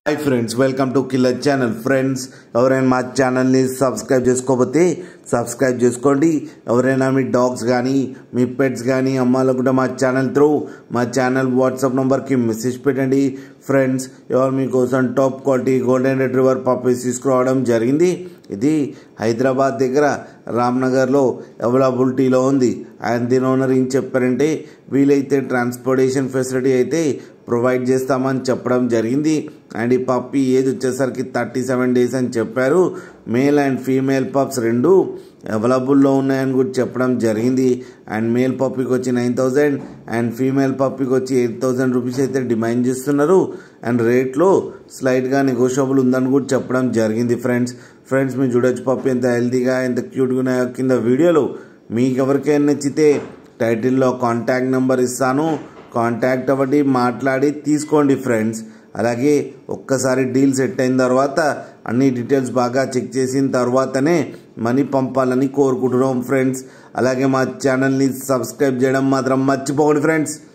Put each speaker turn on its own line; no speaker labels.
hi friends welcome to killer channel friends ఎవరైనా మా ఛానల్ని సబ్స్క్రైబ్ చేసుకోకపోతే సబ్స్క్రైబ్ చేసుకోండి ఎవరైనా మీ డాగ్స్ కానీ మీ పెట్స్ కానీ అమ్మాలనుకుంటే మా ఛానల్ త్రూ మా ఛానల్ వాట్సాప్ నెంబర్కి మెసేజ్ పెట్టండి ఫ్రెండ్స్ ఎవరు మీకోసం top quality golden retriever puppies తీసుకురావడం జరిగింది ఇది హైదరాబాద్ దగ్గర రామ్నగర్లో అవైలబిలిటీలో ఉంది అండ్ దీని ఓనర్ ఏం చెప్పారంటే వీలైతే ట్రాన్స్పోర్టేషన్ ఫెసిలిటీ అయితే ప్రొవైడ్ చేస్తామని చెప్పడం జరిగింది అండ్ ఈ పప్పి ఏజ్ వచ్చేసరికి థర్టీ సెవెన్ డేస్ అని చెప్పారు మేల్ అండ్ ఫీమేల్ పప్స్ రెండు అవైలబుల్లో ఉన్నాయని కూడా చెప్పడం జరిగింది అండ్ మేల్ పప్పికి వచ్చి నైన్ థౌజండ్ అండ్ ఫీమేల్ పప్పికి వచ్చి ఎయిట్ థౌజండ్ రూపీస్ అయితే డిమాండ్ చేస్తున్నారు అండ్ రేట్లో స్లైట్గా నెగోషియబుల్ ఉందని కూడా చెప్పడం జరిగింది ఫ్రెండ్స్ ఫ్రెండ్స్ మీరు చూడొచ్చు పప్పు ఎంత హెల్తీగా ఎంత క్యూట్గా ఉన్నాయో కింద వీడియోలో మీకు ఎవరికైనా నచ్చితే టైటిల్లో కాంటాక్ట్ నెంబర్ ఇస్తాను కాంటాక్ట్ అవ్వండి మాట్లాడి తీసుకోండి ఫ్రెండ్స్ అలాగే ఒక్కసారి డీల్ సెట్ అయిన తర్వాత అన్ని డీటెయిల్స్ బాగా చెక్ చేసిన తర్వాతనే మనీ పంపాలని కోరుకుంటున్నాం ఫ్రెండ్స్ అలాగే మా ఛానల్ని సబ్స్క్రైబ్ చేయడం మాత్రం మర్చిపోకండి ఫ్రెండ్స్